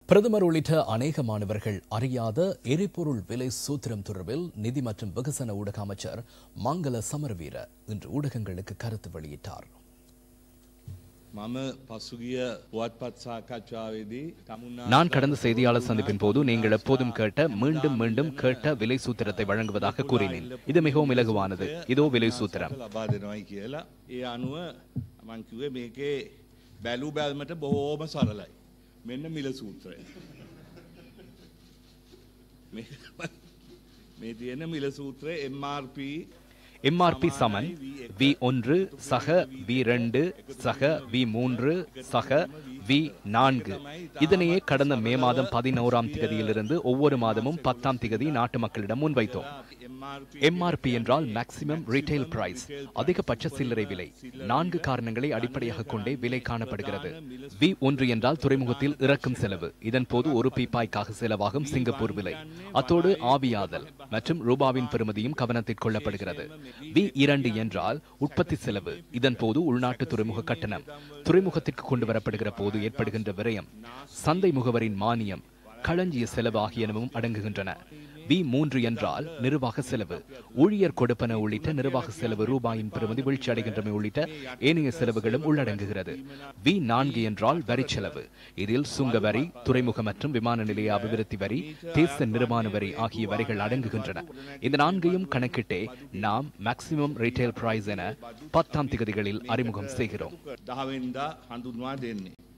பிரதமர் உள்ளிட்ட அநேக மாணவர்கள் அறியாத எரிபொருள் விலை சூத்திரம் தொடர்பில் நிதி மற்றும் வெகுசன ஊடக அமைச்சர் மங்கள சமரவீர இன்று ஊடகங்களுக்கு கருத்து வெளியிட்டார் මම පසුගිය පුවත්පත් සාකච්ඡාවේදී තමුන්නා நான் கடந்த செய்தியாளர் சந்திப்பின் போது நீங்கள் எப்போதும் கேட்ட மீண்டும் மீண்டும் கேட்ட விலை சூத்திரத்தை வழங்குவதாக கூறினேன் இது மிகவும் இலகுவானது இதோ விலை சூத்திரம் ලබා දෙනවයි කියලා. ඒ අනුව මං කිව්වේ මේකේ බැලූ බැල්මට බොහෝම සරලයි. මෙන්න මිල සූත්‍රය. මේ- මේ තියෙන මිල සූත්‍රය MRP எம்ஆர்பி சமன் வி ஒன்று சக வி ரெண்டு சக வி மூன்று சக வி நான்கு இதனையே கடந்த மே மாதம் பதினோராம் திகதியிலிருந்து ஒவ்வொரு மாதமும் பத்தாம் திகதி நாட்டு மக்களிடம் முன்வைத்தோம் MRP எம்ஆர்பி என்றால் மேக்ஸிமம் ரீட்டைல் பிரைஸ் அதிகபட்ச சில்லறை விலை நான்கு காரணங்களை அடிப்படையாக கொண்டே விலை காணப்படுகிறது வி ஒன்று என்றால் துறைமுகத்தில் இறக்கும் செலவு இதன் போது ஒரு பீப்பாய்க்காக செலவாகும் சிங்கப்பூர் விலை அத்தோடு ஆவியாதல் மற்றும் ரூபாவின் பெறுமதியும் கவனத்தில் கொள்ளப்படுகிறது வி இரண்டு என்றால் உற்பத்தி செலவு இதன் போது உள்நாட்டு துறைமுக கட்டணம் துறைமுகத்திற்கு கொண்டு வரப்படுகிற போது ஏற்படுகின்ற விரயம் சந்தை முகவரின் மானியம் களஞ்சிய செலவு ஆகியனவும் அடங்குகின்றன வி மூன்று என்றால் நிர்வாக செலவு ஊழியர் கொடுப்பன உள்ளிட்ட நிர்வாக செலவு ரூபாயின் பெறுமதி வீழ்ச்சி அடைகின்றமை உள்ளிட்ட ஏனைய செலவுகளும் உள்ளடங்குகிறது வி நான்கு என்றால் வரி செலவு இதில் சுங்க வரி துறைமுக மற்றும் விமான நிலைய அபிவிருத்தி வரி தேச நிர்மாண வரி ஆகிய வரிகள் அடங்குகின்றன இந்த நான்கையும் கணக்கிட்டே நாம் மேக்சிமம் ரீட்டைல் பிரைஸ் என பத்தாம் திகதிகளில் அறிமுகம் செய்கிறோம் දහවෙන්දා හඳුන්වා දෙන්නේ.